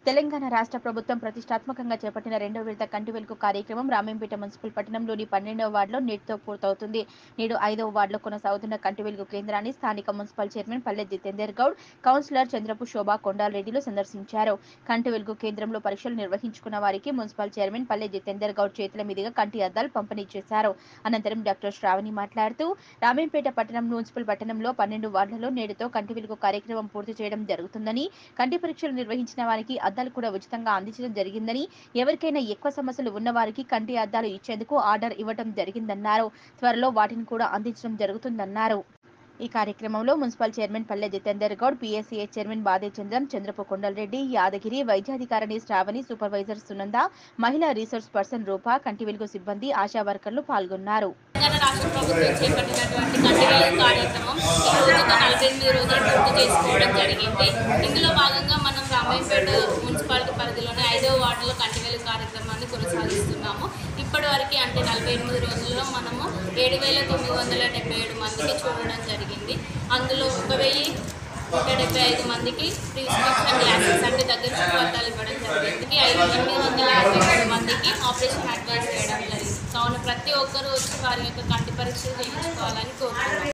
తెలంగాణ రాష్ట్ర ప్రభుత్వం ప్రతిష్టాత్మకంగా చేపట్టిన రెండో విడత కంటి వెలుగు కార్యక్రమం రామేంపేట మున్సిపల్ పట్టణంలోని పన్నెండవ వార్డులో నేటితో పూర్తవుతుంది నేడు ఐదవ వార్డులో కొనసాగుతున్న కంటి వెలుగు కేంద్రాన్ని స్థానిక municipal chairman Palle Jitender Goud councillor Chandrapu Shobha కొండారెడ్డిలు సందర్శించారు కంటి వెలుగు కేంద్రంలో పరీక్షలు నిర్వహించుకున్న వారికి మున్సిపల్ చైర్మన్ పల్లె జితేందర్ గౌడ్ చేతుల మీదుగా కంటి అద్దాలు పంపిణీ చేశారు అనంతరం డాక్టర్ శ్రావణి మాట్లాడుతూ రామేంపేట పట్టణం మున్సిపల్ పట్టణంలో పన్నెండు వార్డులలో నేడుతో కంటి వెలుగు కార్యక్రమం పూర్తి చేయడం జరుగుతుందని కంటి పరీక్షలు నిర్వహించిన వారికి అద్దాలు కూడా ఉచితంగా అందించడం జరిగిందని ఎవరికైనా ఎక్కువ సమస్యలు ఉన్న వారికి కంటి అద్దాలు ఇచ్చేందుకు ఆర్డర్ ఇవ్వడం జరిగిందన్నారు త్వరలో వాటిని కూడా అందించడం జరుగుతుందన్నారు ఈ కార్యక్రమంలో municipal chairman Palle Jitender Goud PSCA chairman Bade Chandram Chandrapu Kondal Reddy Yadagiri వైద్యాధికారిణి శ్రావణి సూపర్వైజర్ సునంద మహిళా రీసోర్స్ పర్సన్ రూప కంటి వెలుగు సిబ్బంది ఆశా వర్కర్లు పాల్గొన్నారు తెలంగాణ రాష్ట్ర ప్రభుత్వం చేపట్టినటువంటి కంటివేలు కార్యక్రమం ఈ రోజుతో నలభై ఎనిమిది రోజులు పూర్తి చేసుకోవడం జరిగింది ఇందులో భాగంగా మనం రామాయపేట మున్సిపాలిటీ పరిధిలోని ఐదవ వార్డులో కంటివేలు కార్యక్రమాన్ని కొనసాగిస్తున్నాము ఇప్పటి వరకు అంటే నలభై ఎనిమిది రోజుల్లో మనము ఏడు వేల తొమ్మిది వందల డెబ్బై ఏడు మందికి చూడడం జరిగింది అందులో ఒక వెయ్యి నూట డెబ్బై ఐదు మందికి ప్రిస్క్రిప్షన్ గ్లాసెస్ అంటే దగ్గర చుట్టుపక్కల ఇవ్వడం జరిగింది ఐదు ఎనిమిది వందల యాభై మూడు మందికి ఆపరేషన్ అడ్వైస్ చేయడం జరిగింది కావున ప్రతి ఒక్కరూ వచ్చి వారి యొక్క కంటి పరీక్షలు చేయించుకోవాలని కోరుతున్నాం